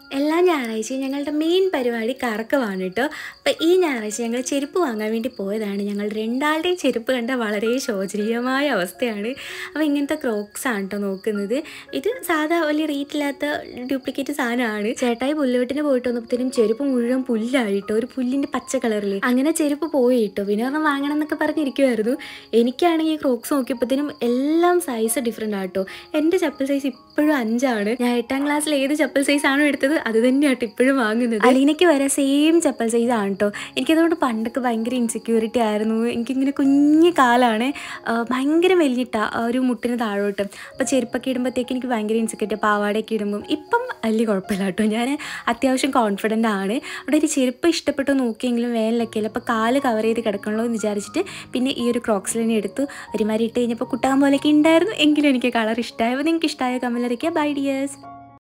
എല്ലാ ഞായറാഴ്ചയും ഞങ്ങളുടെ മെയിൻ പരിപാടി കറക്കമാണ് കേട്ടോ അപ്പോൾ ഈ ഞായറാഴ്ച ഞങ്ങൾ ചെരുപ്പ് വാങ്ങാൻ വേണ്ടി പോയതാണ് ഞങ്ങൾ രണ്ടാളുടെയും ചെരുപ്പ് കണ്ട വളരെ ശോചനീയമായ അവസ്ഥയാണ് അപ്പോൾ ഇങ്ങനത്തെ ക്രോക്സ് ആണ് കേട്ടോ നോക്കുന്നത് ഇത് സാധാ വലിയ റേറ്റില്ലാത്ത ഡ്യൂപ്ലിക്കേറ്റ് സാധനമാണ് ചേട്ടായി പുല്ലുവെട്ടിന് പോയിട്ട് വന്നപ്പോഴത്തേനും ചെരുപ്പ് മുഴുവൻ പുല്ലായിട്ടോ ഒരു പുല്ലിൻ്റെ പച്ച കളറിൽ അങ്ങനെ ചെരുപ്പ് പോയി കേട്ടോ പിന്നെ ഒരെണ്ണം വാങ്ങണം എന്നൊക്കെ പറഞ്ഞിരിക്കുമായിരുന്നു എനിക്കാണെങ്കിൽ ക്രോക്സ് നോക്കിയപ്പോഴത്തേനും എല്ലാം സൈസ് ഡിഫറെൻ്റ് ആട്ടോ എൻ്റെ ചപ്പൽ സൈസ് ഇപ്പോഴും അഞ്ചാണ് ഞാൻ എട്ടാം ക്ലാസ്സിൽ ഏത് ചപ്പൽ സൈസ് ആണോ എടുത്തത് അത് തന്നെയാട്ടോ ഇപ്പോഴും വാങ്ങുന്നത് അലീനയ്ക്ക് വരെ സെയിം ചപ്പൽ സൈസ് ആണ് കേട്ടോ എനിക്കതുകൊണ്ട് പണ്ടൊക്കെ ഭയങ്കര ഇൻസെക്യൂരിറ്റി ആയിരുന്നു എനിക്കിങ്ങനെ കുഞ്ഞു കാലാണ് ആ, ഭയങ്കര വലിയിട്ട ഒരു മുട്ടിന് താഴോട്ട് അപ്പോൾ ചെരുപ്പൊക്കെ ഇടുമ്പോഴത്തേക്ക് എനിക്ക് ഭയങ്കര ഇൻസെക്യൂരിറ്റി പാവാടയൊക്കെ ഇടുമ്പം ഇപ്പം വലിയ കുഴപ്പമില്ല കേട്ടോ ഞാൻ അത്യാവശ്യം കോൺഫിഡൻ്റ് ആണ് അവിടെ ഒരു ചെരുപ്പ് ഇഷ്ടപ്പെട്ട് നോക്കിയെങ്കിലും വേനലൊക്കെയല്ല അപ്പോൾ കാല് കവർ ചെയ്ത് കിടക്കണല്ലോ എന്ന് വിചാരിച്ചിട്ട് പിന്നെ ഈ ഒരു ക്രോക്സിൽ തന്നെ എടുത്തു ഒരുമാതിരി ഇട്ട് കഴിഞ്ഞപ്പോൾ കുട്ടാൻ പോലെയൊക്കെ ഉണ്ടായിരുന്നു എങ്കിലും എനിക്ക് കളർ ഇഷ്ടമായപ്പോൾ നിങ്ങൾക്ക് ഇഷ്ടമായ കമ്മലറിക്കുക ബൈ ഡിയേഴ്സ്